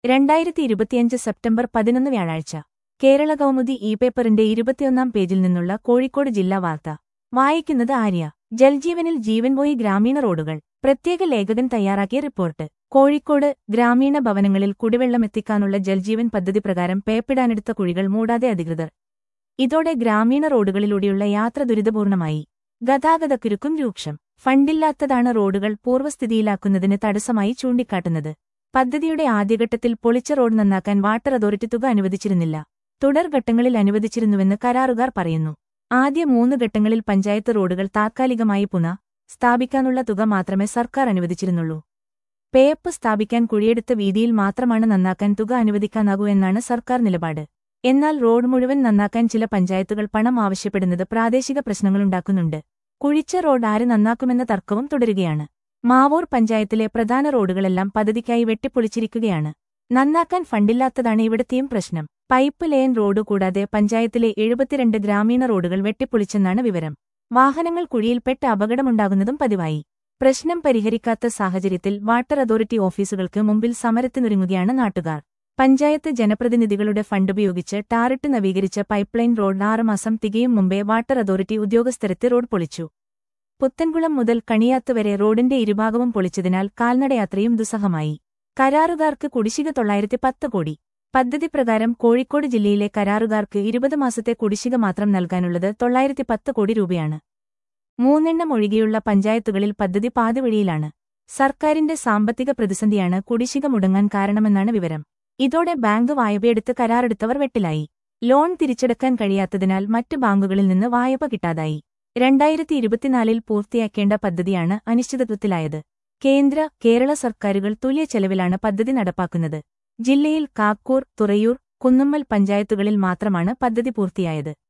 രണ്ടായിരത്തി ഇരുപത്തിയഞ്ച് സെപ്റ്റംബർ പതിനൊന്ന് വ്യാഴാഴ്ച കേരള കൗമുദി ഇ പേപ്പറിന്റെ ഇരുപത്തിയൊന്നാം പേജിൽ നിന്നുള്ള കോഴിക്കോട് ജില്ലാ വാർത്ത വായിക്കുന്നത് ആര്യ ജൽജീവനിൽ ജീവൻ പോയി ഗ്രാമീണ റോഡുകൾ പ്രത്യേക ലേഖകൻ തയ്യാറാക്കിയ റിപ്പോർട്ട് കോഴിക്കോട് ഗ്രാമീണ ഭവനങ്ങളിൽ കുടിവെള്ളമെത്തിക്കാനുള്ള ജൽജീവൻ പദ്ധതി പ്രകാരം പേപ്പിടാനെടുത്ത കുഴികൾ മൂടാതെ അധികൃതർ ഇതോടെ ഗ്രാമീണ റോഡുകളിലൂടെയുള്ള യാത്ര ദുരിതപൂർണമായി ഗതാഗതക്കുരുക്കും രൂക്ഷം ഫണ്ടില്ലാത്തതാണ് റോഡുകൾ പൂർവ്വസ്ഥിതിയിലാക്കുന്നതിന് തടസ്സമായി ചൂണ്ടിക്കാട്ടുന്നത് പദ്ധതിയുടെ ആദ്യഘട്ടത്തിൽ പൊളിച്ച റോഡ് നന്നാക്കാൻ വാട്ടർ അതോറിറ്റി തുക അനുവദിച്ചിരുന്നില്ല തുടർഘട്ടങ്ങളിൽ അനുവദിച്ചിരുന്നുവെന്ന് കരാറുകാർ പറയുന്നു ആദ്യ മൂന്ന് ഘട്ടങ്ങളിൽ പഞ്ചായത്ത് റോഡുകൾ താത്കാലികമായി പുന സ്ഥാപിക്കാനുള്ള തുക മാത്രമേ സർക്കാർ അനുവദിച്ചിരുന്നുള്ളൂ പേപ്പ് സ്ഥാപിക്കാൻ കുഴിയെടുത്ത വീതിയിൽ മാത്രമാണ് നന്നാക്കാൻ തുക അനുവദിക്കാനാകൂ എന്നാണ് സർക്കാർ നിലപാട് എന്നാൽ റോഡ് മുഴുവൻ നന്നാക്കാൻ ചില പഞ്ചായത്തുകൾ പണം ആവശ്യപ്പെടുന്നത് പ്രാദേശിക പ്രശ്നങ്ങളുണ്ടാക്കുന്നുണ്ട് കുഴിച്ച റോഡ് ആര് നന്നാക്കുമെന്ന തർക്കവും തുടരുകയാണ് മാവൂർ പഞ്ചായത്തിലെ പ്രധാന റോഡുകളെല്ലാം പദ്ധതിക്കായി വെട്ടിപ്പൊളിച്ചിരിക്കുകയാണ് നന്നാക്കാൻ ഫണ്ടില്ലാത്തതാണ് ഇവിടത്തെയും പ്രശ്നം പൈപ്പ് ലൈൻ റോഡ് കൂടാതെ പഞ്ചായത്തിലെ എഴുപത്തിരണ്ട് ഗ്രാമീണ റോഡുകൾ വെട്ടിപ്പൊളിച്ചെന്നാണ് വിവരം വാഹനങ്ങൾ കുഴിയിൽപ്പെട്ട് അപകടമുണ്ടാകുന്നതും പതിവായി പ്രശ്നം പരിഹരിക്കാത്ത സാഹചര്യത്തിൽ വാട്ടർ അതോറിറ്റി ഓഫീസുകൾക്ക് മുമ്പിൽ സമരത്തിനൊരുങ്ങുകയാണ് നാട്ടുകാർ പഞ്ചായത്ത് ജനപ്രതിനിധികളുടെ ഫണ്ടുപയോഗിച്ച് ടാറിട്ട് നവീകരിച്ച പൈപ്പ്ലൈൻ റോഡ് ആറുമാസം തികയും മുമ്പേ വാട്ടർ അതോറിറ്റി ഉദ്യോഗസ്ഥരെത്തി റോഡ് പൊളിച്ചു പുത്തൻകുളം മുതൽ കണിയാത്ത് വരെ റോഡിന്റെ ഇരുഭാഗവും പൊളിച്ചതിനാൽ കാൽനടയാത്രയും ദുസ്സഹമായി കരാറുകാർക്ക് കുടിശ്ശിക തൊള്ളായിരത്തി പത്ത് കോടി പദ്ധതി പ്രകാരം കോഴിക്കോട് ജില്ലയിലെ കരാറുകാർക്ക് ഇരുപത് മാസത്തെ കുടിശ്ശിക മാത്രം നൽകാനുള്ളത് തൊള്ളായിരത്തി പത്ത് കോടി രൂപയാണ് മൂന്നെണ്ണം ഒഴികെയുള്ള പഞ്ചായത്തുകളിൽ പദ്ധതി പാതിവഴിയിലാണ് സർക്കാരിന്റെ സാമ്പത്തിക പ്രതിസന്ധിയാണ് കുടിശ്ശിക മുടങ്ങാൻ കാരണമെന്നാണ് വിവരം ഇതോടെ ബാങ്ക് വായ്പയെടുത്ത് കരാറെടുത്തവർ വെട്ടിലായി ലോൺ തിരിച്ചെടുക്കാൻ കഴിയാത്തതിനാൽ മറ്റ് ബാങ്കുകളിൽ നിന്ന് വായ്പ കിട്ടാതായി രണ്ടായിരത്തി ഇരുപത്തിനാലിൽ പൂർത്തിയാക്കേണ്ട പദ്ധതിയാണ് അനിശ്ചിതത്വത്തിലായത് കേന്ദ്ര കേരള സർക്കാരുകൾ തുല്യ ചെലവിലാണ് പദ്ധതി നടപ്പാക്കുന്നത് ജില്ലയിൽ കാക്കൂർ തുറയൂർ കുന്നുമ്മൽ പഞ്ചായത്തുകളിൽ മാത്രമാണ് പദ്ധതി പൂർത്തിയായത്